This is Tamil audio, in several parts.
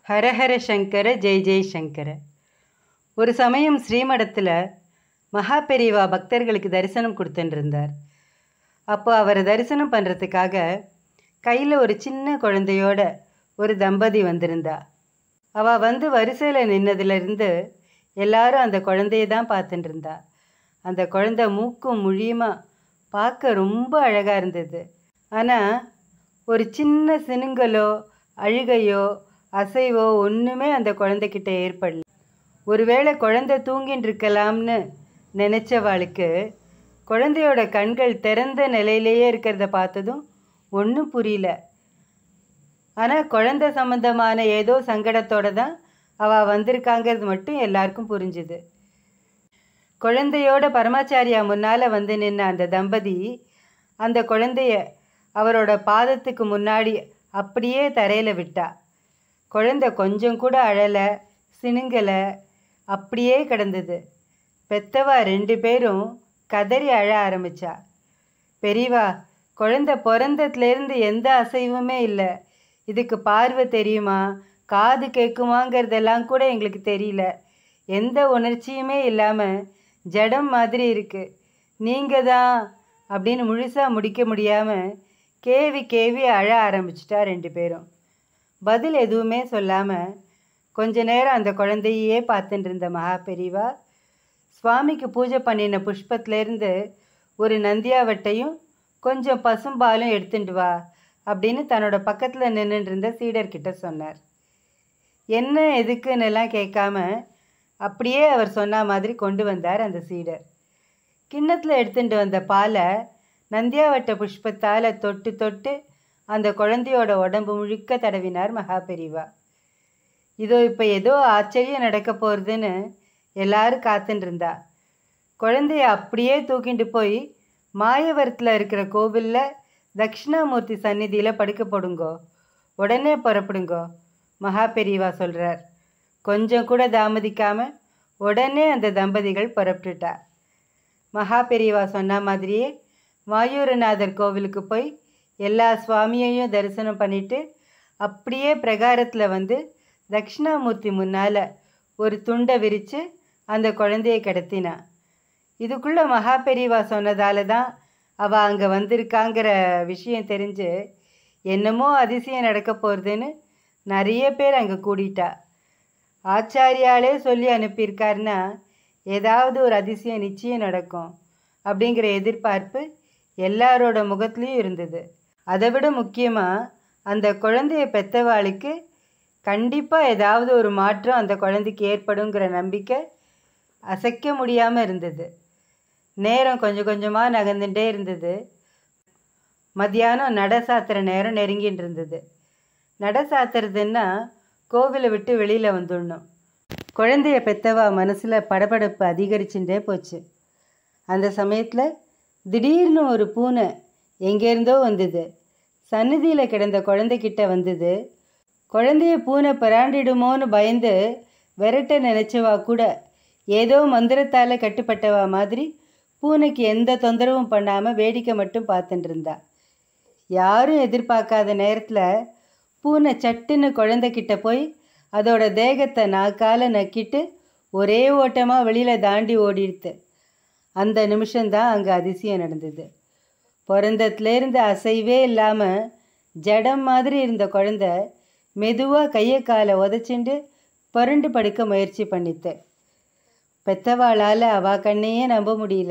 ஹரஹர சங்கர ஜெய் ஜெய் சங்கர ஒரு சமயம் ஸ்ரீமடத்தில் மகா பெரியவா பக்தர்களுக்கு தரிசனம் கொடுத்துட்டு இருந்தார் அப்போ அவரை தரிசனம் பண்ணுறதுக்காக கையில் ஒரு சின்ன குழந்தையோட ஒரு தம்பதி வந்திருந்தா அவள் வந்து வரிசையில் நின்னதுலேருந்து எல்லாரும் அந்த குழந்தைய தான் பார்த்துட்டு இருந்தா அந்த குழந்தை மூக்கும் முழியுமா பார்க்க ரொம்ப அழகாக இருந்தது ஆனால் ஒரு சின்ன சினுங்கலோ அழுகையோ அசைவோ ஒன்றுமே அந்த குழந்தைகிட்ட ஏற்படல ஒருவேளை குழந்தை தூங்கின்னு இருக்கலாம்னு நினச்சவாளுக்கு குழந்தையோட கண்கள் திறந்த நிலையிலேயே இருக்கிறத பார்த்ததும் ஒன்றும் புரியல ஆனால் குழந்தை சம்பந்தமான ஏதோ சங்கடத்தோட தான் அவள் வந்திருக்காங்கிறது மட்டும் எல்லாருக்கும் புரிஞ்சுது குழந்தையோட பரமாச்சாரியா முன்னால் வந்து நின்ன அந்த தம்பதி அந்த குழந்தைய அவரோட பாதத்துக்கு முன்னாடி அப்படியே தரையில் விட்டா குழந்தை கொஞ்சம் கூட அழலை சினுங்கலை அப்படியே கிடந்தது பெத்தவா ரெண்டு பேரும் கதறி அழ ஆரம்பிச்சா பெரியவா குழந்தை பிறந்ததுலேருந்து எந்த அசைவுமே இல்லை இதுக்கு பார்வை தெரியுமா காது கேட்குமாங்கிறதெல்லாம் கூட எங்களுக்கு தெரியல எந்த உணர்ச்சியுமே இல்லாமல் ஜடம் மாதிரி இருக்கு நீங்கள் தான் அப்படின்னு முழுசாக முடிக்க முடியாமல் கேவி கேவி அழ ஆரம்பிச்சிட்டா ரெண்டு பேரும் பதில் எதுவுமே சொல்லாமல் கொஞ்ச நேரம் அந்த குழந்தையே பார்த்துட்டு இருந்த மகா பெரியவா சுவாமிக்கு பூஜை பண்ணின புஷ்பத்திலேருந்து ஒரு நந்தியாவட்டையும் கொஞ்சம் பசும்பாலும் எடுத்துட்டு வா அப்படின்னு தன்னோட பக்கத்தில் நின்றுட்டு இருந்த சீடர்கிட்ட சொன்னார் என்ன எதுக்குன்னு எல்லாம் கேட்காம அப்படியே அவர் சொன்ன மாதிரி கொண்டு வந்தார் அந்த சீடர் கிண்ணத்தில் எடுத்துட்டு வந்த பாலை நந்தியாவட்ட புஷ்பத்தால் தொட்டு தொட்டு அந்த குழந்தையோட உடம்பு முழுக்க தடவினார் மகாபெரிவா இதோ இப்போ ஏதோ ஆச்சரியம் நடக்க போகிறதுன்னு எல்லாரும் காத்துட்டு இருந்தா குழந்தைய அப்படியே தூக்கிட்டு போய் மாயவரத்தில் இருக்கிற கோவிலில் தட்சிணாமூர்த்தி சந்நிதியில் படுக்க போடுங்கோ உடனே புறப்படுங்கோ மகா பெரியவா சொல்கிறார் கொஞ்சம் கூட தாமதிக்காமல் உடனே அந்த தம்பதிகள் புறப்பட்டுட்டா மகா பெரியவா சொன்ன மாதிரியே மாயூரநாதர் கோவிலுக்கு போய் எல்லா சுவாமியையும் தரிசனம் பண்ணிட்டு அப்படியே பிரகாரத்தில் வந்து தட்சிணாமூர்த்தி முன்னால் ஒரு துண்டை விரித்து அந்த குழந்தைய கிடத்தினா இதுக்குள்ளே மகா பெரியவா சொன்னதால தான் அவள் அங்கே வந்திருக்காங்கிற விஷயம் தெரிஞ்சு என்னமோ அதிசயம் நடக்க போகிறதுன்னு நிறைய பேர் அங்கே கூடிட்டா ஆச்சாரியாலே சொல்லி அனுப்பியிருக்காருன்னா ஏதாவது ஒரு அதிசயம் நிச்சயம் நடக்கும் அப்படிங்கிற எதிர்பார்ப்பு எல்லாரோட முகத்துலேயும் இருந்தது அதை விட முக்கியமாக அந்த குழந்தைய பெத்தவாளுக்கு கண்டிப்பாக ஏதாவது ஒரு மாற்றம் அந்த குழந்தைக்கு ஏற்படுங்கிற நம்பிக்கை அசைக்க முடியாமல் இருந்தது நேரம் கொஞ்சம் கொஞ்சமாக நகர்ந்துட்டே இருந்தது மத்தியானம் நட சாத்துற நேரம் நெருங்கிட்டு இருந்தது நட சாத்துறதுன்னா கோவிலை விட்டு வெளியில் வந்துடணும் குழந்தைய பெத்தவா மனசில் படபடப்பு அதிகரிச்சுட்டே போச்சு அந்த சமயத்தில் திடீர்னு ஒரு பூனை எங்கேருந்தோ வந்தது சந்நிதியில் கிடந்த குழந்தைகிட்ட வந்தது குழந்தைய பூனை பிராண்டிடுமோன்னு பயந்து விரட்ட நினச்சவா கூட ஏதோ மந்திரத்தால் கட்டுப்பட்டவா மாதிரி பூனைக்கு எந்த தொந்தரவும் பண்ணாமல் வேடிக்கை மட்டும் பார்த்துட்டு இருந்தா யாரும் எதிர்பார்க்காத நேரத்தில் பூனை சட்டுன்னு குழந்தைகிட்ட போய் அதோட தேகத்தை நாக்கால் நக்கிட்டு ஒரே ஓட்டமாக வெளியில் தாண்டி ஓடிடுத்து அந்த நிமிஷம்தான் அங்கே அதிசயம் நடந்தது பிறந்ததுலேருந்து அசைவே இல்லாமல் ஜடம் மாதிரி இருந்த குழந்த மெதுவாக கையை காலை உதச்சிண்டு புரண்டு படுக்க முயற்சி பண்ணித்து பெத்தவாளால் அவ கண்ணையே நம்ப முடியல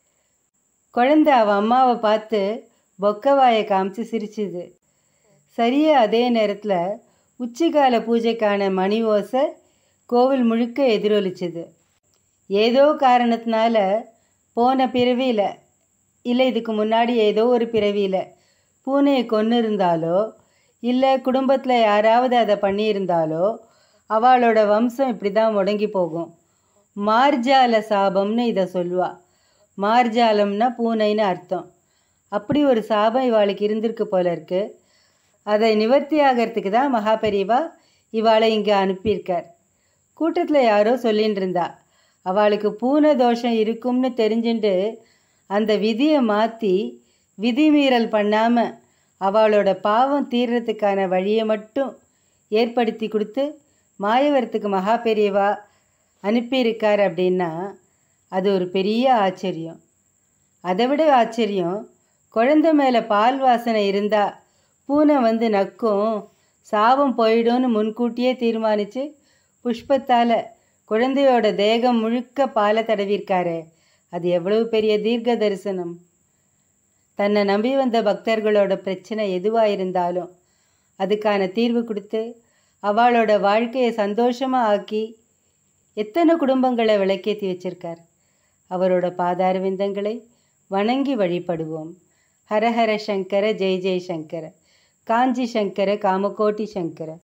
குழந்த அவள் அம்மாவை பார்த்து பொக்கவாயை காமிச்சு சிரிச்சுது சரியா அதே நேரத்தில் உச்சிகால பூஜைக்கான மணி ஓசை கோவில் முழுக்க எதிரொலிச்சுது ஏதோ காரணத்தினால போன பிறவியில் இல்லை இதுக்கு முன்னாடி ஏதோ ஒரு பிறவியில் பூனையை கொன்று இருந்தாலோ இல்லை குடும்பத்தில் யாராவது அதை பண்ணியிருந்தாலோ அவளோட வம்சம் இப்படி தான் முடங்கி போகும் மார்ஜால சாபம்னு இதை சொல்லுவா மார்ஜாலம்னா பூனைன்னு அர்த்தம் அப்படி ஒரு சாபம் இவாளுக்கு இருந்திருக்கு போல இருக்கு அதை நிவர்த்தி ஆகிறதுக்கு தான் மகாபெரிவா இவாளை இங்கே அனுப்பியிருக்கார் கூட்டத்தில் யாரோ சொல்லின்னு இருந்தா அவளுக்கு பூனை தோஷம் இருக்கும்னு தெரிஞ்சுட்டு அந்த விதியை மாற்றி விதிமீறல் பண்ணாமல் அவளோட பாவம் தீர்றதுக்கான வழியை மட்டும் ஏற்படுத்தி கொடுத்து மாயவரத்துக்கு மகா பெரியவா அனுப்பியிருக்கார் அப்படின்னா அது ஒரு பெரிய ஆச்சரியம் அதை விட ஆச்சரியம் குழந்தை மேலே பால் வாசனை இருந்தால் பூனை வந்து நக்கும் சாபம் போயிடும்னு முன்கூட்டியே தீர்மானித்து புஷ்பத்தால் குழந்தையோட தேகம் முழுக்க பாலை தடவிருக்காரே அது எவ்வளவு பெரிய தீர்க்க தரிசனம் தன்னை நம்பி வந்த பக்தர்களோட பிரச்சனை எதுவாக இருந்தாலும் அதுக்கான தீர்வு கொடுத்து அவளோட வாழ்க்கையை சந்தோஷமாக ஆக்கி எத்தனை குடும்பங்களை விளக்கேற்றி வச்சிருக்கார் அவரோட பாதார விந்தங்களை வணங்கி வழிபடுவோம் ஹரஹர சங்கர ஜெய் ஜெய் சங்கர காஞ்சி சங்கர காமகோட்டி சங்கர